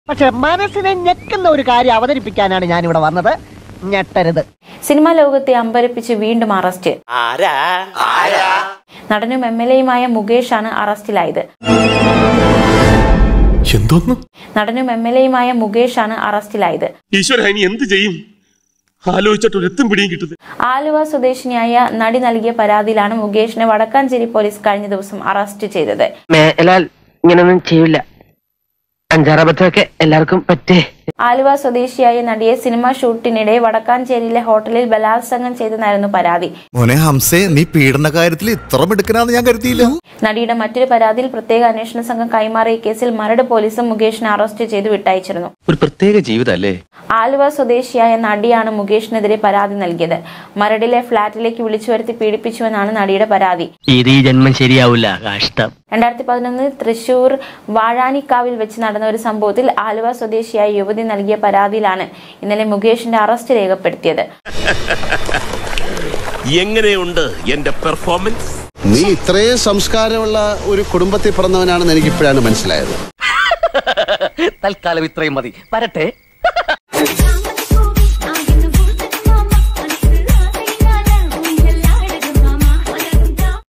പക്ഷെ മനസ്സിനെ ഞെക്കുന്ന ഒരു കാര്യം അവതരിപ്പിക്കാനാണ് ഞാൻ ഇവിടെ വന്നത് ഞെട്ടരുത് സിനിമാ ലോകത്തെ അമ്പരപ്പിച്ച് വീണ്ടും അറസ്റ്റ് ആരാ ആരാ നടനും എം എൽ എയുമായ മുകേഷാണ് അറസ്റ്റിലായത് എന്തോന്ന് നടനും എം എൽ എയുമായ മുകേഷാണ് അറസ്റ്റിലായത് ഈശ്വര ഇനി എന്ത് ചെയ്യും ആലോചിച്ചിട്ട് ഒരു എത്തും പിടിയും കിട്ടുന്നത് ആലുവ സ്വദേശിനിയായ നടി നൽകിയ പരാതിയിലാണ് മുകേഷിനെ വടക്കാഞ്ചേരി പോലീസ് കഴിഞ്ഞ ദിവസം അറസ്റ്റ് ചെയ്തത് മേലാൽ ഇങ്ങനൊന്നും ചെയ്യില്ല അഞ്ചാറബദ്ധമൊക്കെ എല്ലാവർക്കും പറ്റേ ആലുവ സ്വദേശിയായ നടിയെ സിനിമ ഷൂട്ടിനിടെ വടക്കാഞ്ചേരിയിലെ ഹോട്ടലിൽ ബലാത്സംഗം ചെയ്തെന്നായിരുന്നു പരാതി മോനെ ഹംസേ നീ പീഡന കാര്യത്തിൽ ഇത്ര മിടുക്കനാന്ന് ഞാൻ കരുതിയില്ല നടിയുടെ മറ്റൊരു പരാതിയിൽ പ്രത്യേക അന്വേഷണ സംഘം കൈമാറിയ കേസിൽ മരട് പോലീസും മുകേഷിനെ അറസ്റ്റ് ചെയ്ത് വിട്ടയച്ചിരുന്നു ഒരു പ്രത്യേക ജീവിതമല്ലേ ആലുവ സ്വദേശിയായ നടിയാണ് മുകേഷിനെതിരെ പരാതി നൽകിയത് മരടിലെ ഫ്ളാറ്റിലേക്ക് വിളിച്ചു വരുത്തി പീഡിപ്പിച്ചുവെന്നാണ് നടിയുടെ പരാതി ഇത് ഈ ജന്മം ശരിയാവില്ല കഷ്ടം രണ്ടായിരത്തി പതിനൊന്നിൽ തൃശൂർ വാഴാനിക്കാവിൽ വെച്ച് നടന്ന ഒരു സംഭവത്തിൽ ആലുവ സ്വദേശിയായ യുവതി നൽകിയ പരാതിയിലാണ് ഇന്നലെ മുകേഷിന്റെ അറസ്റ്റ് രേഖപ്പെടുത്തിയത് എങ്ങനെയുണ്ട് എന്റെ പെർഫോമൻസ് നീ ഇത്രയും സംസ്കാരമുള്ള ഒരു കുടുംബത്തിൽ പിറന്നവനാണെന്ന് എനിക്ക് ഇപ്പോഴാണ് മനസ്സിലായത് തൽക്കാലം ഇത്രയും മതി വരട്ടെ